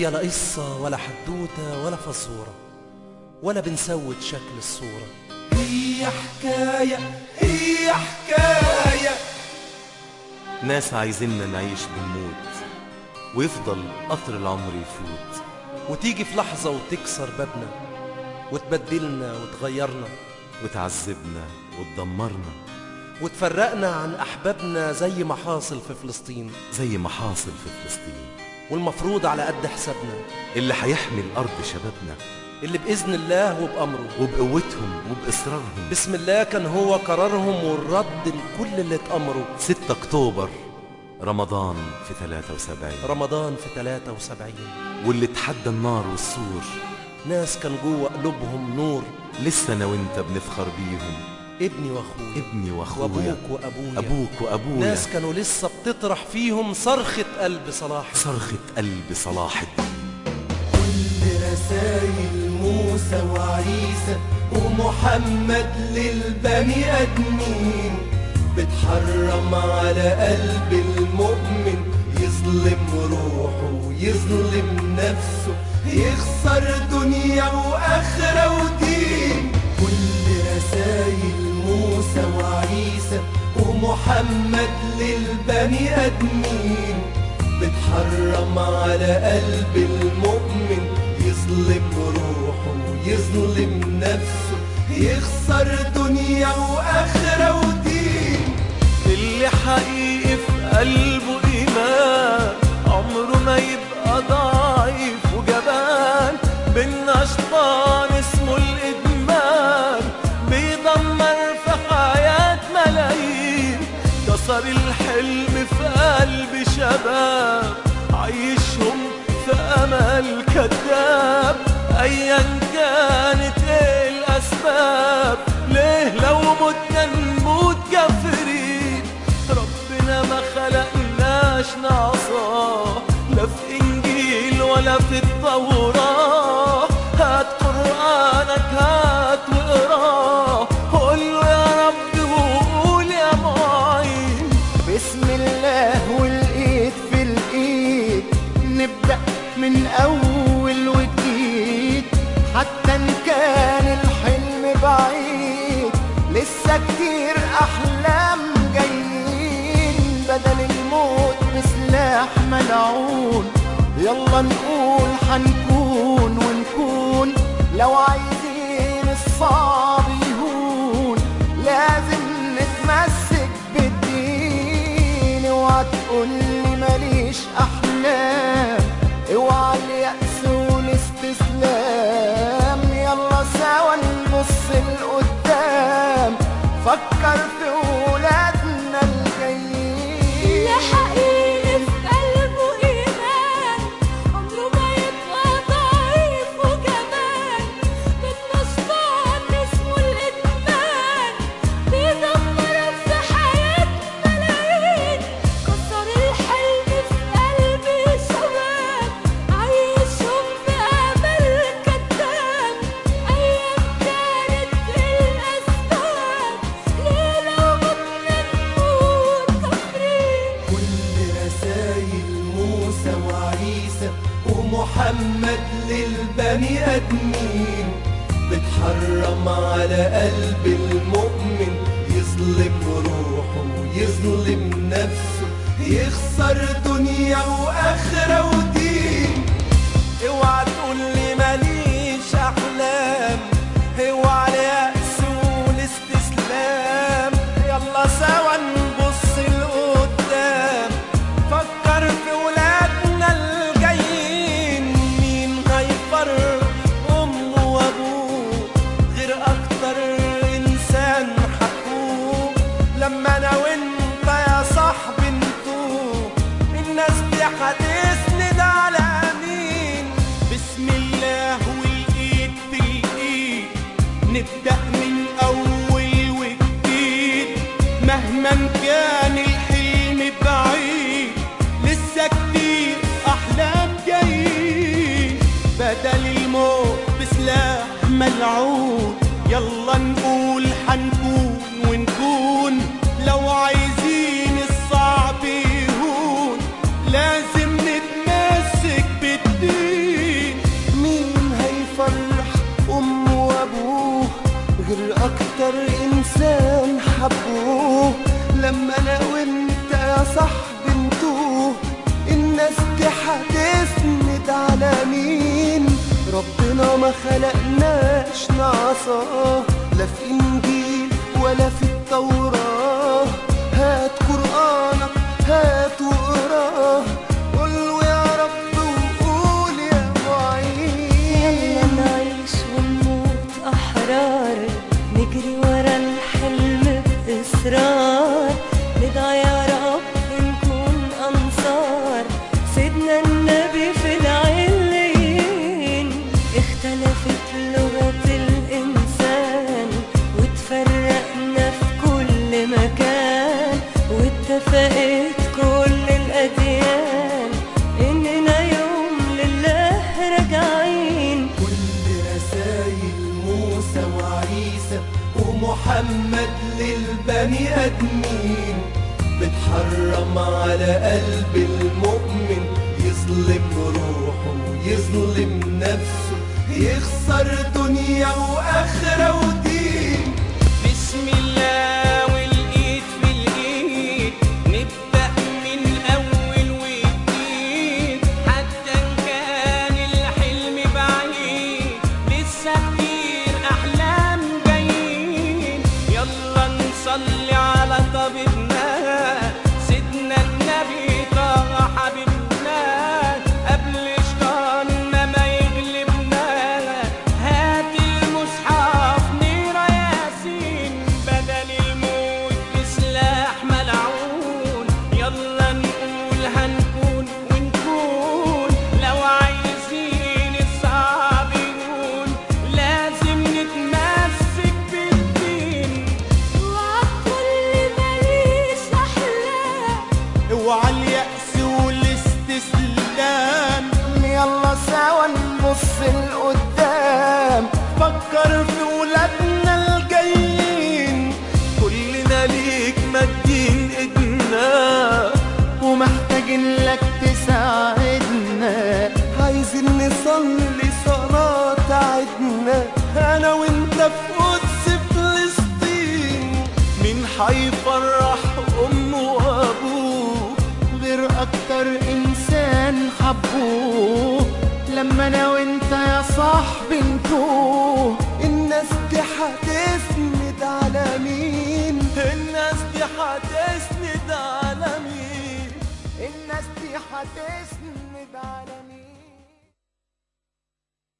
هي لا قصة ولا حدوتة ولا فزورة ولا بنسود شكل الصورة هي حكاية هي حكاية ناس عايزيننا نعيش بنموت ويفضل قطر العمر يفوت وتيجي في لحظة وتكسر بابنا وتبدلنا وتغيرنا وتعذبنا وتدمرنا وتفرقنا عن أحبابنا زي ما حاصل في فلسطين زي ما حاصل في فلسطين والمفروض على قد حسابنا اللي هيحمي الأرض شبابنا اللي بإذن الله وبأمره وبقوتهم وبإصرارهم بسم الله كان هو قرارهم والرد لكل اللي اتأمروا 6 أكتوبر رمضان في 73 رمضان في 73 واللي تحدى النار والسور ناس كان جوه قلوبهم نور لسه أنا وأنت بنفخر بيهم ابني واخويا ابني وأخويا وابوك وابويا أبوك وأبويا ناس كانوا لسه بتطرح فيهم صرخة قلب صلاح صرخة قلب صلاح الدين كل رسايل موسى وعيسى ومحمد للبني ادمين بتحرم على قلب المؤمن يظلم روحه ويظلم نفسه يخسر دنيا واخره ودين كل رسايل موسى وعيسى ومحمد للبني ادمين بتحرم على قلب المؤمن يظلم روحه ويظلم نفسه يخسر دنيا واخره ودين اللي حقيقي في قلبه إيمان عمره ما يبقى ضعيف وجبان بينا شيطان اسمه الإدمان بيدمر في حياة ملايين كسر الحلم في قلب شباب عيشهم في أمل كذاب أيا كانت إيه الأسباب ليه لو متنا نموت كافرين ربنا ما خلقناش نعصاه لا في إنجيل ولا في التوراة هات قرآنك هات واقراه قول له يا رب وقول يا معين بسم الله والايد في الايد نبدأ من اول وجديد حتى ان كان الحلم بعيد لسه كتير احلام جايين بدل الموت بسلاح ملعون يلا نقول حنكون ونكون لو عايزين الصعب يهون لازم نتمسك بالدين اوعى تقولي ماليش احلام اوعى اليأس والاستسلام يلا سوا نبص لقدام فكر في ولادنا الجايين اللي حقيقي في قلبه إيمان عمره ما يبقى ضعيف وجبان منه شيطان اسمه الإدمان بيدمر في حياة ملايين كسر الحلم في قلب شباب عايشهم بأمل كداب أيا كانت الأسباب ليه لو متنا نموت كافرين كل رسايل موسى وعيسى ومحمد للبني ادمين بتحرم على قلب المؤمن يظلم روحه ويظلم نفسه يخسر دنيا واخره ودين اوعى تقول لي ماليش احلام اوعى اليأس والاستسلام يلا سوا نبص لقدام فكر في ولادنا الجايين مين هيفرق امه وابوه غير اكتر انسان حكوم لما انا وانت يا صاحبي نتوه الناس دي هتسند على مين بسم الله والايد في الايد نبدا من اول وجديد مهما كان الحلم بعيد لسه كتير احلام جايين بدل الموت بسلاح ملعون يلا نقول حنكون ونكون لو عايزين الصعب يهون لازم نتمسك بالدين غير اكتر انسان حبوه لما انا وانت يا صاحبي انتوه الناس دي هتسند على مين ربنا ما خلقناش نعصاه لا في انجيل ولا في التوراه هات قرانك هات واقراه قول له يا رب وقول يا معين يلا نعيش ونموت أحرار نجري ورا الحلم بإصرار ندعي يا رب نكون أنصار سيدنا النبي في العليين اختلفت لغة الإنسان وتفرقنا في كل مكان واتفقت كل الأديان إننا يوم لله راجعين كل رسايل موسى وعيسى ومحمد للبني ادمين بتحرم على قلب المؤمن يظلم روحه ويظلم نفسه يخسر دنيا واخره ودين بسم الله والايد في الايد نبدا من اول وجديد حتى ان كان الحلم بعيد لسه كتير احلام جايين يلا نصلي على طبيبنا سيدنا النبي طه حبيبنا قبل شيطاننا ما يغلبنا هات المصحف نقرا ياسين بدل الموت بسلاح ملعون يلا نقول هنكون ونكون لو عايزين الصعب يكون لازم نتمسك بالدين وعالكل ماليش أحلام اوعى اليأس والاستسلام يلا سوا نبص لقدام فكر في ولادنا الجايين كلنا ليك مدين ايدنا ومحتاجين لك تساعدنا عايزين نصلي صلاة عدنا أنا وأنت في قدس فلسطين مين حيفرح امه وابوه غير اكتر انسان حبوه لما انا وانت يا صاحبي انتوه الناس دي هتسند على مين الناس دي هتسند على مين الناس دي هتسند على مين